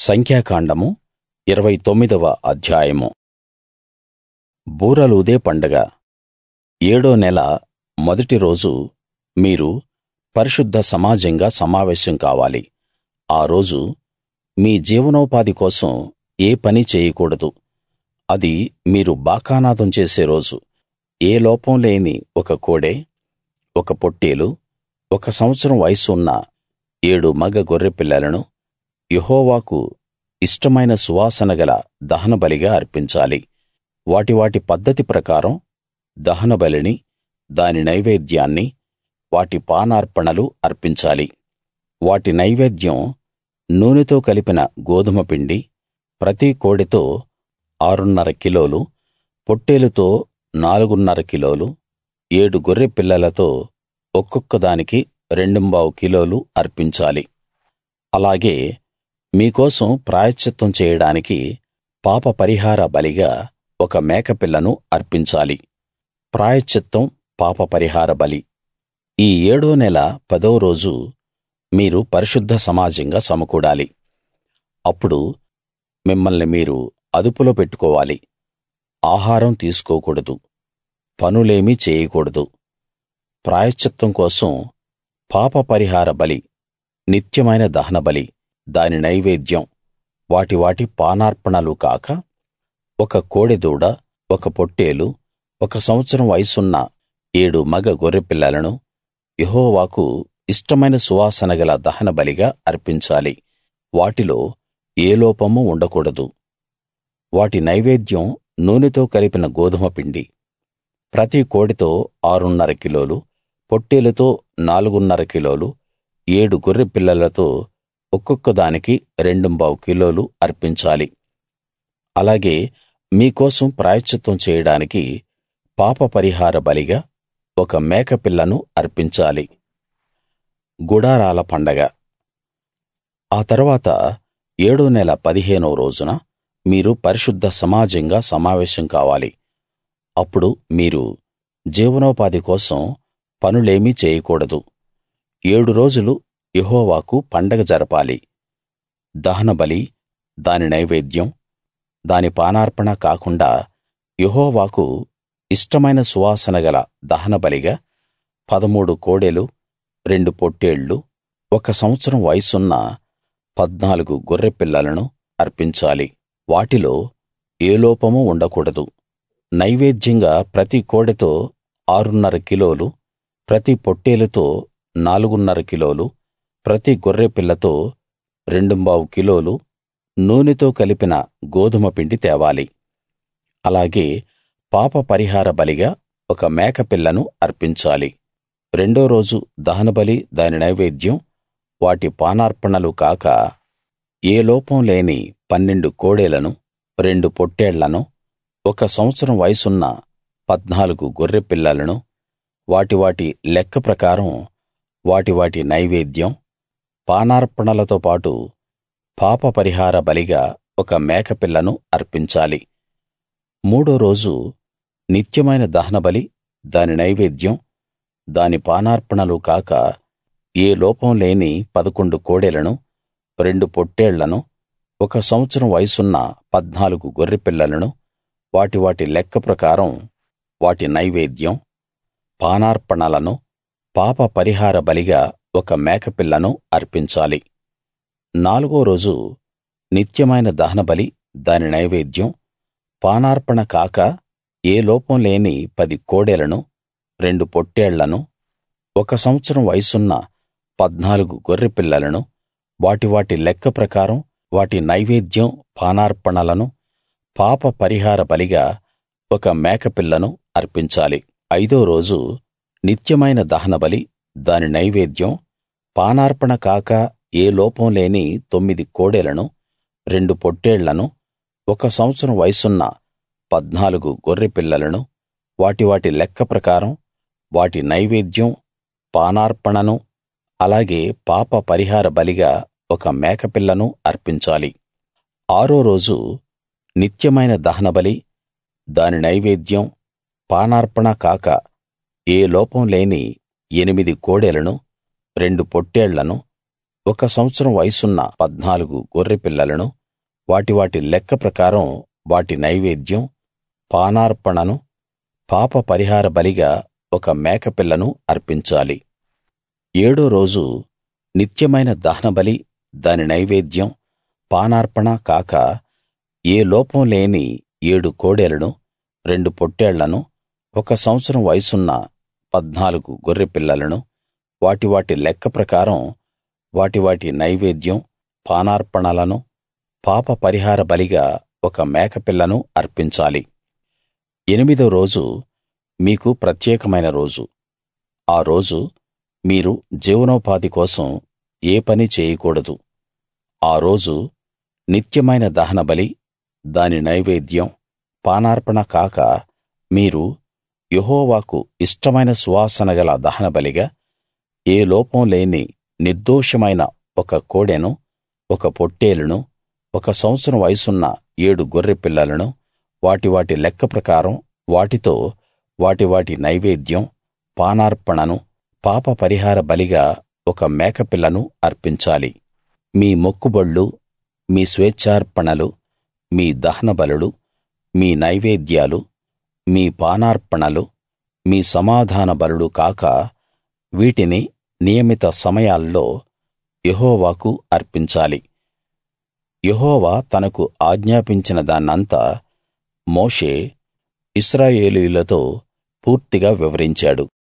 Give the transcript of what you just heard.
సంఖ్యాకాండము ఇరవై తొమ్మిదవ అధ్యాయము బూరలూదే పండగ ఏడో నెల మొదటి రోజు మీరు పరిశుద్ధ సమాజంగా సమావేశం కావాలి ఆ రోజు మీ జీవనోపాధి కోసం ఏ పనీ చేయకూడదు అది మీరు బాకానాదం చేసే రోజు ఏ లోపం లేని ఒక కోడె ఒక పొట్టేలు ఒక సంవత్సరం వయస్సు ఉన్న ఏడు మగ గొర్రెపిల్లలను యెహోవాకు ఇష్టమైన సువాసన గల దహనబలిగా అర్పించాలి వాటి వాటి పద్ధతి ప్రకారం దహనబలిని దాని నైవేద్యాన్ని వాటి పానార్పణలు అర్పించాలి వాటి నైవేద్యం నూనెతో కలిపిన గోదుమ పిండి ప్రతి కోడెతో ఆరున్నర కిలోలు పొట్టేలుతో నాలుగున్నర కిలోలు ఏడు గొర్రె పిల్లలతో ఒక్కొక్క దానికి రెండుంబావు కిలోలు అర్పించాలి అలాగే మీ కోసం ప్రాయశ్చిత్తం చేయడానికి పాప పరిహార బలిగా ఒక మేకపిల్లను అర్పించాలి ప్రాయశ్చిత్తం పాప పరిహార బలి ఈ ఏడో నెల పదో రోజు మీరు పరిశుద్ధ సమాజంగా సమకూడాలి అప్పుడు మిమ్మల్ని మీరు అదుపులో పెట్టుకోవాలి ఆహారం తీసుకోకూడదు పనులేమీ చేయకూడదు ప్రాయశ్చిత్తం కోసం పాప పరిహార బలి నిత్యమైన దహనబలి దాని నైవేద్యం వాటి వాటి పానార్పణలు కాక ఒక కోడెదూడ ఒక పొట్టేలు ఒక సంవత్సరం వయసున్న ఏడు మగ గొర్రెపిల్లలను యెహోవాకు ఇష్టమైన సువాసన గల దహనబలిగా అర్పించాలి వాటిలో ఏ లోపమూ ఉండకూడదు వాటి నైవేద్యం నూనెతో కలిపిన గోదుమ పిండి ప్రతి కోడెతో ఆరున్నర కిలోలు పొట్టేలుతో నాలుగున్నర కిలోలు ఏడు గొర్రె పిల్లలతో ఒక్కొక్క దానికి రెండుంబావు కిలోలు అర్పించాలి అలాగే మీ కోసం ప్రాయశ్చిత్తం చేయడానికి పాప పరిహార బలిగా ఒక మేకపిల్లను అర్పించాలి గుడారాల పండగ ఆ తరువాత ఏడో నెల పదిహేనో రోజున మీరు పరిశుద్ధ సమాజంగా సమావేశం కావాలి అప్పుడు మీరు జీవనోపాధి కోసం పనులేమీ చేయకూడదు ఏడు రోజులు యెహోవాకు పండగ జరపాలి దహనబలి దాని నైవేద్యం దాని పానార్పణ కాకుండా యెహోవాకు ఇష్టమైన సువాసన గల దహనబలిగా పదమూడు కోడెలు రెండు పొట్టేళ్లు ఒక సంవత్సరం వయసున్న పద్నాలుగు గొర్రె పిల్లలను అర్పించాలి వాటిలో ఏ లోపమూ ఉండకూడదు నైవేద్యంగా ప్రతి కోడెతో ఆరున్నర కిలోలు ప్రతి పొట్టేలుతో నాలుగున్నర కిలోలు ప్రతి గొర్రె పిల్లతో రెండుంబావు కిలోలు నూనెతో కలిపిన గోదుమ పిండి తేవాలి అలాగే పాప పరిహార బలిగా ఒక మేకపిల్లను అర్పించాలి రెండో రోజు దహనబలి దాని నైవేద్యం వాటి పానార్పణలు కాక ఏ లోపం లేని పన్నెండు కోడెలను రెండు పొట్టేళ్లను ఒక సంవత్సరం వయసున్న పద్నాలుగు గొర్రె పిల్లలను వాటి వాటి లెక్క ప్రకారం వాటి వాటి నైవేద్యం పానార్పణలతో పాటు పాప పరిహార బలిగా ఒక మేకపిల్లను అర్పించాలి మూడో రోజు నిత్యమైన దహనబలి దాని నైవేద్యం దాని పానార్పణలు కాక ఏ లోపం లేని పదకొండు కోడెలను రెండు పొట్టేళ్లను ఒక సంవత్సరం వయసున్న పద్నాలుగు గొర్రెపిల్లలను వాటి వాటి లెక్క ప్రకారం వాటి నైవేద్యం పానార్పణలను పాప పరిహార బలిగా ఒక మేకపిల్లను అర్పించాలి నాలుగో రోజు నిత్యమైన దహనబలి దాని నైవేద్యం పానార్పణ కాక ఏ లోపం లేని పది కోడెలను రెండు పొట్టేళ్లను ఒక సంవత్సరం వయసున్న పద్నాలుగు గొర్రె పిల్లలను వాటి వాటి లెక్క ప్రకారం వాటి నైవేద్యం పానార్పణలను పాప పరిహార బలిగా ఒక మేకపిల్లను అర్పించాలి ఐదో రోజు నిత్యమైన దహనబలి దాని నైవేద్యం పానార్పణ కాక ఏ లోపం లేని తొమ్మిది కోడెలను రెండు పొట్టేళ్లను ఒక సంవత్సరం వయసున్న పద్నాలుగు గొర్రె పిల్లలను వాటి వాటి లెక్క ప్రకారం వాటి నైవేద్యం పానార్పణను అలాగే పాప పరిహార బలిగా ఒక మేకపిల్లను అర్పించాలి ఆరో రోజు నిత్యమైన దహనబలి దాని నైవేద్యం పానార్పణ కాక ఏ లోపం లేని ఎనిమిది కోడెలను రెండు పొట్టేళ్లను ఒక సంవత్సరం వయసున్న పద్నాలుగు గొర్రె పిల్లలను వాటి వాటి లెక్క ప్రకారం వాటి నైవేద్యం పానార్పణను పాప పరిహార బలిగా ఒక మేకపిల్లను అర్పించాలి ఏడో రోజు నిత్యమైన దహనబలి దాని నైవేద్యం పానార్పణ కాక ఏ లోపం లేని ఏడు కోడెలను రెండు పొట్టేళ్లను ఒక సంవత్సరం వయసున్న పద్నాలుగు గొర్రెపిల్లలను వాటి వాటి లెక్క ప్రకారం వాటి వాటి నైవేద్యం పానార్పణలను పాప పరిహార బలిగా ఒక మేకపిల్లను అర్పించాలి ఎనిమిదో రోజు మీకు ప్రత్యేకమైన రోజు ఆ రోజు మీరు జీవనోపాధి కోసం ఏ పనీ చేయకూడదు ఆ రోజు నిత్యమైన దహనబలి దాని నైవేద్యం పానార్పణ కాక మీరు యెహోవాకు ఇష్టమైన సువాసన గల దహనబలిగా ఏ లోపం లేని నిర్దోషమైన ఒక కోడెను ఒక పొట్టేలును ఒక సంవత్సరం వయసున్న ఏడు గొర్రెపిల్లలను వాటి వాటి లెక్క ప్రకారం వాటితో వాటి వాటి నైవేద్యం పానార్పణను పాప పరిహార బలిగా ఒక మేకపిల్లను అర్పించాలి మీ మొక్కుబళ్ళు మీ స్వేచ్ఛార్పణలు మీ దహనబలులు మీ నైవేద్యాలు మీ పానార్పణలు మీ సమాధాన బలులు కాక వీటిని నియమిత సమయాల్లో యెహోవాకు అర్పించాలి యెహోవా తనకు ఆజ్ఞాపించిన దాన్నంతా మోషే ఇశ్రాయేలీయులతో పూర్తిగా వివరించాడు